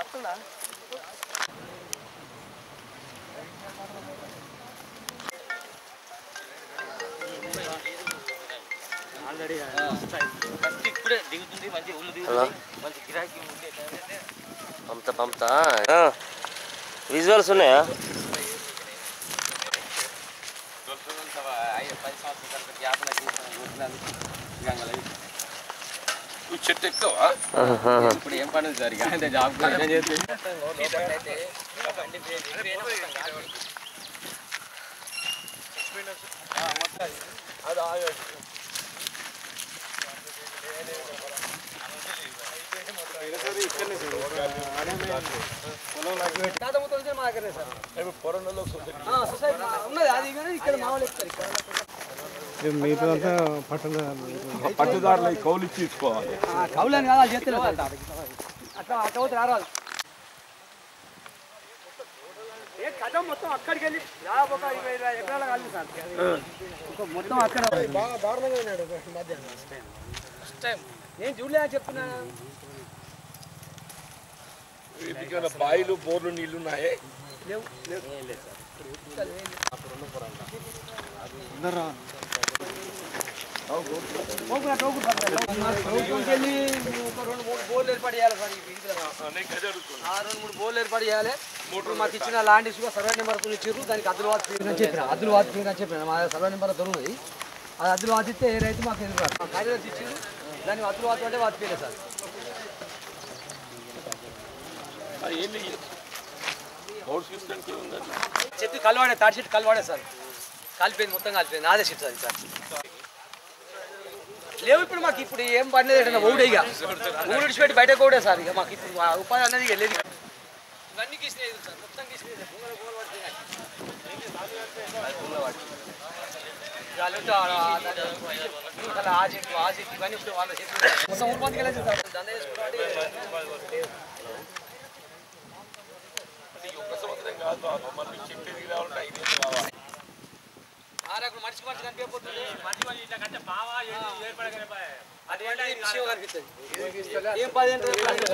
First ఇప్పుడే దిగుతుంది మంచి ఉల్లు దిగుతుంది మంచి గిరాకీ ఉండే పంపుతా పంపుతా విజువల్స్ ఉన్నాయా పది సంవత్సరాల తర్వాత జ్ఞాపన జీవితం నువ్వు చెట్టు ఎక్కువ ఇప్పుడు ఏం పని సార్ ఇక అంటే జాబ్ ఏం చేస్తుంది మిగతాదంతా పట్టణ పట్టుదారులు కౌలు తీసుకోవాలి కౌలని కాదు అది చేస్తలేదు అట్లా అట్లా పోతే రారాదు ఏ కథ మొత్తం అక్కడికి వెళ్ళి దాదాపు ఒక ఇరవై ఇరవై ఎకరాల కాదు సార్ ఒక మొత్తం అక్కడ బాగా దారుణంగా ఉన్నాడు మధ్యాహ్నం నేను చూడలే అని చెప్తున్నాను ఎందుకన్నా బాయిలు బోర్లు నీళ్లు ఉన్నాయే లేవు లేవు వెళ్ళి ఒక రెండు మూడు బోర్లు ఏర్పాటు చేయాలి సార్ ఈ వీధిలో. ఆ రెండు మూడు బోర్లు ఏర్పాటు చేయాలి ఇప్పుడు మాకు ఇచ్చిన ల్యాండ్ ఇష్యూ సర్వే నెంబర్ ఇచ్చారు దానికి అద్దులు వాది తీరు అని చెప్పిన అద్దులు వాది తీరు అని చెప్పిన మా సర్వే నెంబర్ దొరుకుతుంది అది అద్దులు వాదిస్తే ఏ రైతు మాకు ఎందుకు రాదు. మా కార్యదర్శి ఇచ్చారు దానికి అద్దులు వాది అంటే వాది తీయలేదు సార్ ఏంటి హౌస్ సిస్టమ్కి ఉందండి చెట్టు కలవాడే తాడి చెట్టు కలవాడే సార్ కాలిపోయింది మొత్తం కాలిపోయింది నాదే చెట్టు అది సార్ లేవు ఇప్పుడు మాకు ఇప్పుడు ఏం పని లేదు ఊడే ఇక ఊరు విడిచిపెట్టి బయట కూడా సార్ ఇక మాకు ఇప్పుడు ఆ ఉపాధి అనేది ఇక లేదు ఇవన్నీ గీసినాయి సార్ మొత్తం గీసినాయి భూముల భూములు పడుతున్నాయి. భూముల పడుతున్నాయి. ఇక వాళ్ళు ఉంటే ఆ- ఆ- దాన్ని ఇంకా ఆ చెట్టు ఆ చెట్టు ఇవన్నీ ఇప్పుడు వాళ్ళ చెట్లు మొత్తం ఊరు మందికి వెళ్ళేది సార్ దండ చేసుకున్నాడు ఒక సంవత్సరం కాదు బాబు మళ్ళీ చెట్టు ఎదిగి రావాలంటే ఐదేళ్ళు కావాలి ఆరకు మనిషి మనిషి కనిపించబోతుంది అటువంటి విషయం కనిపిస్తుంది ఏం పది ఏంటో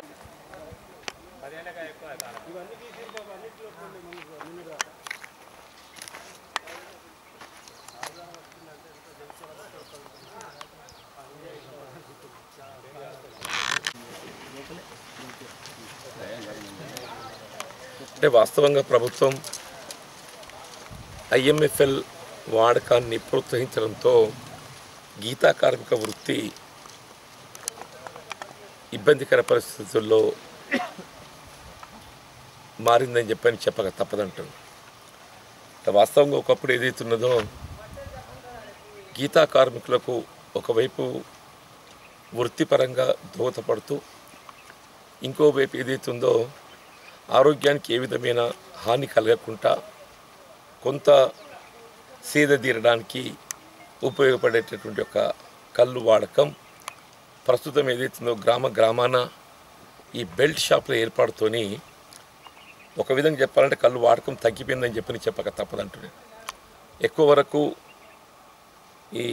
అంటే వాస్తవంగా ప్రభుత్వం ఐఎంఎఫ్ఎల్ వాడకాన్ని ప్రోత్సహించడంతో గీతా కార్మిక వృత్తి ఇబ్బందికర పరిస్థితుల్లో మారిందని చెప్పని చెప్పక తప్పదంటాను అంటే వాస్తవంగా ఒకప్పుడు ఏదైతున్నదో గీతా కార్మికులకు ఒకవైపు వృత్తిపరంగా దోహదపడుతూ ఇంకోవైపు ఏదైతుందో ఆరోగ్యానికి ఏ విధమైన హాని కలగకుండా కొంత సేద తీరడానికి ఉపయోగపడేటటువంటి ఒక కళ్ళు వాడకం ప్రస్తుతం ఏదైతుందో గ్రామ గ్రామాన ఈ బెల్ట్ షాపుల ఏర్పాటుతోని ఒక విధంగా చెప్పాలంటే కళ్ళు వాడకం తగ్గిపోయిందని చెప్పని చెప్పక తప్పదంటున్నాను ఎక్కువ వరకు ఈ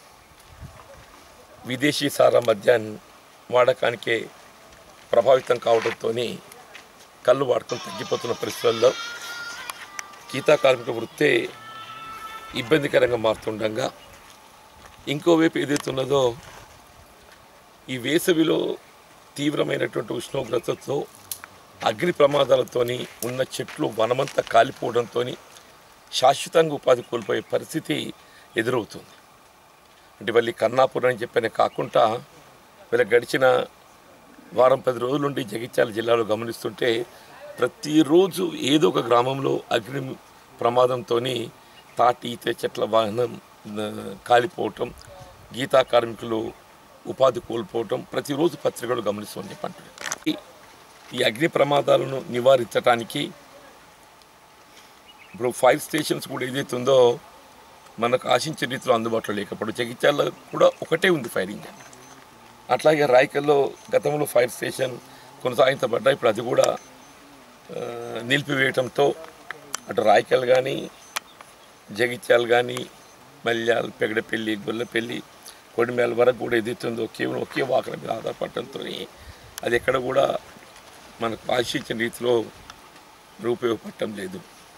విదేశీ సారా మద్యాన్ని వాడకానికే ప్రభావితం కావడంతో కళ్ళు వాడకం తగ్గిపోతున్న పరిస్థితుల్లో గీతా కార్మిక వృత్తే ఇబ్బందికరంగా మారుతుండగా ఇంకోవైపు ఏదైతున్నదో ఈ వేసవిలో తీవ్రమైనటువంటి ఉష్ణోగ్రతతో అగ్ని ప్రమాదాలతోని ఉన్న చెట్లు వనమంతా కాలిపోవడంతో శాశ్వతంగా ఉపాధి కోల్పోయే పరిస్థితి ఎదురవుతుంది అంటే వాళ్ళీ కన్నాపురం అని చెప్పనే కాకుండా వీళ్ళ గడిచిన వారం పది రోజుల నుండి జగిత్యాల జిల్లాలో గమనిస్తుంటే ప్రతిరోజు ఏదో ఒక గ్రామంలో అగ్ని ప్రమాదంతో తాటి ఈత చెట్ల వాహనం ఆ, కాలిపోవటం గీతా కార్మికులు ఉపాధి కోల్పోవటం ప్రతిరోజు పత్రికలు గమనిస్తుంది చెప్పంటున్నారు ఈ- ఈ అగ్ని ప్రమాదాలను నివారించడానికి ఇప్పుడు ఫైర్ స్టేషన్స్ కూడా ఏదైతే ఉందో మనకు ఆశించే రీతిలో అందుబాటులో లేకపోవడం జగిత్యాల కూడా ఒకటే ఉంది ఫైర్ ఇంజన్ అట్లాగే రాయకల్లో గతంలో ఫైర్ స్టేషన్ కొనసాగించబడ్డా ఇప్పుడు అది కూడా ఆ, నిలిపివేయటంతో అటు రాయకల్ కానీ జగిత్యాల కానీ మల్యాల్ పెగడపల్లి గొల్లపల్లి కొడిమేల వరకు కూడా ఎదుగుతుందో కేవలం ఒకే వాకల మీద ఆధారపడటంతో అది ఎక్కడ కూడా మనకు ఆశించిన రీతిలో మరి ఉపయోగపడటం లేదు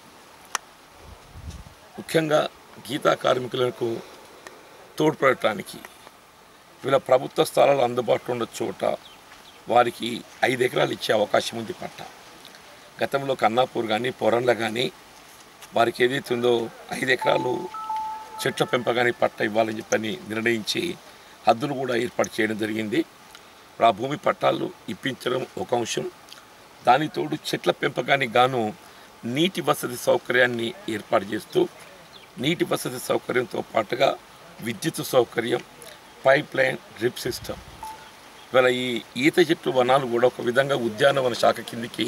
ముఖ్యంగా గీతా కార్మికులకు తోడ్పడటానికి వీళ్ళ ప్రభుత్వ స్థలాలు అందుబాటులో ఉన్న చోట వారికి ఐదు ఎకరాలు ఇచ్చే అవకాశం ఉంది పట్ట గతంలో కన్నాపూర్ కానీ పొరంల కానీ వారికి ఏదైతే ఉందో ఐదు ఎకరాలు చెట్ల పెంపకానికి పట్ట ఇవ్వాలని చెప్పని నిర్ణయించి హద్దులు కూడా ఏర్పాటు చేయడం జరిగింది ఇప్పుడు ఆ భూమి పట్టాలు ఇప్పించడం ఒక అంశం దానికి తోడు చెట్ల పెంపకానికి గాను నీటి వసతి సౌకర్యాన్ని ఏర్పాటు చేస్తూ నీటి వసతి సౌకర్యంతో పాటుగా విద్యుత్ సౌకర్యం పైప్ లైన్ డ్రిప్ సిస్టమ్ ఇవాళ ఈ ఈత చెట్లు వనాలు కూడా ఒక విధంగా ఉద్యానవన శాఖ కిందికి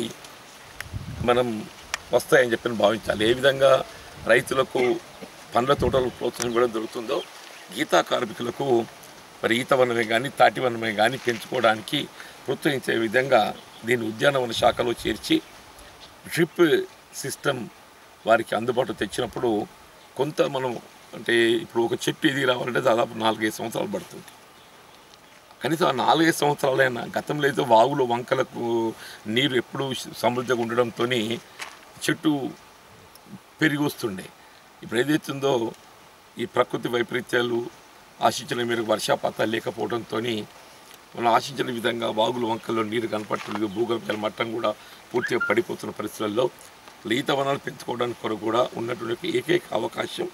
మనం వస్తాయని చెప్పి భావించాలి ఏ విధంగా రైతులకు పండ్ల తోటలు ప్రోత్సాహం ఇవ్వడం దొరుకుతుందో గీతా కార్మికులకు మరి ఈత వనమే కానీ తాటి వనమే కానీ పెంచుకోవడానికి ప్రోత్సహించే విధంగా దీన్ని ఉద్యానవన శాఖలో చేర్చి డ్రిప్ సిస్టమ్ వారికి అందుబాటులో తెచ్చినప్పుడు కొంత మనం అంటే ఇప్పుడు ఒక చెట్టు ఎదిగి రావాలంటే దాదాపు నాలుగైదు సంవత్సరాలు పడుతుంది కనీసం ఆ నాలుగైదు సంవత్సరాలైనా గతంలో అయితే వాగులు వంకలకు నీరు ఎప్పుడూ సమృద్ధిగా ఉండడంతో చెట్టు పెరిగి వస్తుండే ఇప్పుడు ఏదైతుందో ఈ ప్రకృతి వైపరీత్యాలు ఆశించిన మేరకు వర్షాపాతాలు లేకపోవడంతో మనం ఆశించిన విధంగా వాగులు వంకల్లో నీరు కనపట్టలేదు భూగర్భ జల మట్టం కూడా పూర్తిగా పడిపోతున్న పరిస్థితుల్లో ఈత వనాలు పెంచుకోవడానికి కొరకు కూడా ఉన్నటువంటి ఏకైక అవకాశం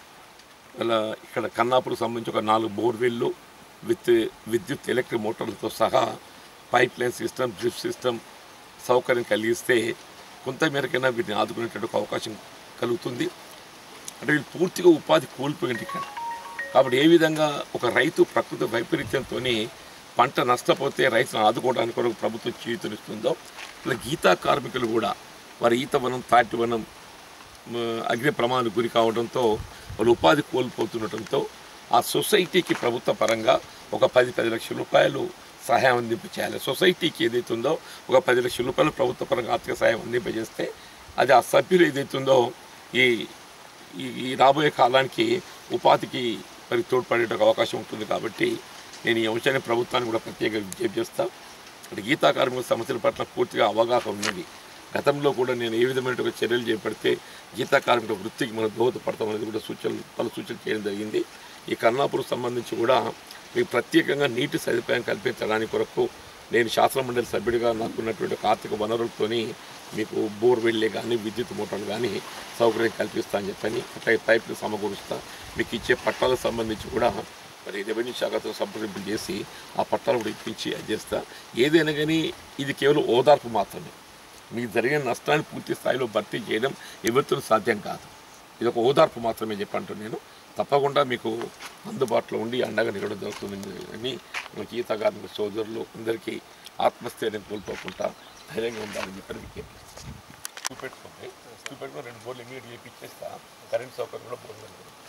ఇలా ఇక్కడ కన్నాపురకు సంబంధించి ఒక నాలుగు బోర్వెల్లు విత్ విద్యుత్ ఎలక్ట్రిక్ మోటార్లతో సహా pipe line system drip system సౌకర్యం కలిగిస్తే కొంత మేరకైనా వీటిని ఆదుకునేటువంటి ఒక అవకాశం కలుగుతుంది అంటే వీళ్ళు పూర్తిగా ఉపాధి కోల్పోయింది ఇక్కడ కాబట్టి ఏ విధంగా ఒక రైతు ప్రకృతి వైపరీత్యంతో పంట నష్టపోతే రైతును ఆదుకోవడానికి కొరకు ప్రభుత్వం చేతునిస్తుందో ఇలా గీతా కార్మికులు కూడా వారి ఈత వనం తాటి వనం మ, అగ్ని ప్రమాదానికి గురి కావడంతో వాళ్ళు ఉపాధి కోల్పోతుండటంతో ఆ సొసైటీకి ప్రభుత్వ పరంగా ఒక పది పది లక్షల రూపాయలు సహాయం అందింపచేయాలి సొసైటీకి ఏదైతే ఉందో ఒక పది లక్షల రూపాయలు ప్రభుత్వ పరంగా ఆర్థిక సహాయం అందింపజేస్తే అది ఆ సభ్యులు ఏదైతే ఉందో ఈ ఈ- ఈ రాబోయే కాలానికి ఉపాధికి మరి తోడ్పడే అవకాశం ఉంటుంది కాబట్టి నేను ఈ అంశాన్ని ప్రభుత్వాన్ని కూడా ప్రత్యేక విజ్ఞప్తి చేస్తా అంటే గీతా కార్మికుల సమస్యల పట్ల పూర్తిగా అవగాహన ఉన్నది గతంలో కూడా నేను ఏ విధమైన ఒక చర్యలు చేపడితే గీతా కార్మిక వృత్తికి మనం దోహదపడతామనేది కూడా సూచనలు పలు సూచనలు చేయడం జరిగింది ఈ కర్ణాపూర్ సంబంధించి కూడా మీకు ప్రత్యేకంగా నీటి సదుపాయం కల్పించడానికి కొరకు నేను శాసన మండలి సభ్యుడిగా నాకున్నటువంటి ఒక ఆర్థిక వనరులతోని మీకు బోర్వెల్లే కానీ విద్యుత్ మోటార్లు కానీ సౌకర్యం కల్పిస్తా అని చెప్పని అట్లాగే పైపులు సమకూరుస్తా మీకు ఇచ్చే పట్టాలకు సంబంధించి కూడా మరి రెవెన్యూ శాఖతో సంప్రదింపులు చేసి ఆ పట్టాలు కూడా ఇప్పించి అది చేస్తా ఏదైనా కానీ ఇది కేవలం ఓదార్పు మాత్రమే మీకు జరిగిన నష్టాన్ని పూర్తి స్థాయిలో భర్తీ చేయడం ఎవరితో సాధ్యం కాదు ఇది ఒక ఓదార్పు మాత్రమే చెప్పంటూ నేను తప్పకుండా మీకు అందుబాటులో ఉండి అండగా నిలవడం జరుగుతుంది అని మన గీత కార్మిక సోదరులు అందరికీ ఆత్మస్థైర్యం కోల్పోకుండా ధైర్యంగా ఉండాలని చెప్పని విజ్ఞప్తి చూపెట్టుకోండి చూపెట్టుకుని రెండు బోర్లు ఇమీడియట్ చేపిచ్చేస్తా కరెంట్ సౌకర్యం కూడా బోర్లు